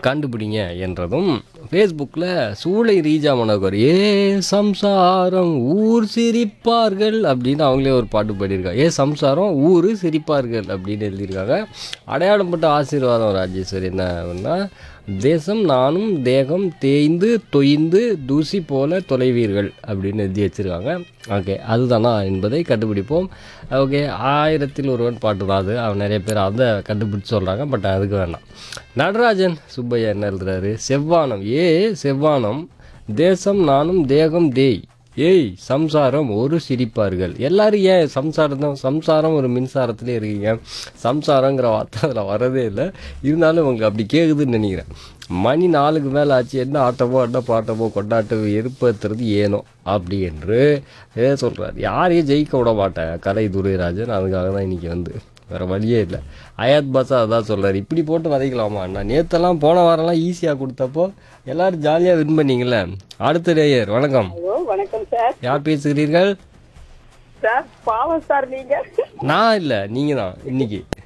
கண்டுபிடிங்க என்றதும் ஃபேஸ்புக்கில் சூளை ரீஜா மனோகர் ஏ சம்சாரம் ஊர் சிரிப்பார்கள் அப்படின்னு அவங்களே ஒரு பாட்டு பாடியிருக்காங்க ஏ சம்சாரம் ஊர் சிரிப்பார்கள் அப்படின்னு எழுதியிருக்காங்க அடையாளப்பட்ட ஆசீர்வாதம் ராஜேஸ்வரி என்ன அப்படின்னா தேசம் நானும் தேகம் தேய்ந்து தொய்ந்து தூசி போல தொலைவீர்கள் அப்படின்னு எழுதி வச்சுருக்காங்க ஓகே அதுதானா என்பதை கண்டுபிடிப்போம் ஓகே ஆயிரத்தில் ஒருவன் பாட்டு தான் அது அவன் நிறைய பேர் அதை கண்டுபிடிச்சு சொல்கிறாங்க பட் அதுக்கு வேண்டாம் நடராஜன் சுப்பையா என்ன எழுதுறாரு செவ்வானம் ஏ செவ்வானம் தேசம் நானும் தேகம் தேய் ஏய் சம்சாரம் ஒரு சிரிப்பார்கள் எல்லாரும் ஏன் சம்சாரம் தான் சம்சாரம் ஒரு மின்சாரத்திலே இருக்கீங்க சம்சாரங்கிற வார்த்தை அதில் வரதே இல்லை இருந்தாலும் உங்களுக்கு அப்படி கேட்குதுன்னு நினைக்கிறேன் மணி நாலுக்கு மேலே ஆச்சு என்ன ஆட்டமோ என்ன பாட்டமோ கொண்டாட்டமோ எருப்பத்துறது ஏனோ அப்படி என்று ஏ சொல்கிறார் யாரையும் ஜெயிக்க விட மாட்டேன் கலை துரைராஜன் அதுக்காக தான் இன்றைக்கி வந்து வேறு வழியே இல்லை அயாத் பாஷா அதான் சொல்கிறார் இப்படி போட்டு வதைக்கலாமா நான் நேற்றெல்லாம் போன வாரம்லாம் ஈஸியாக கொடுத்தப்போ எல்லாரும் ஜாலியாக வின் பண்ணீங்களே அடுத்த நேயர் வணக்கம் ஹலோ வணக்கம் சார் யார் பேசுகிறீர்கள் சார் பாவம் சார் நீங்க நான் இல்லை நீங்கள் தான் இன்னைக்கு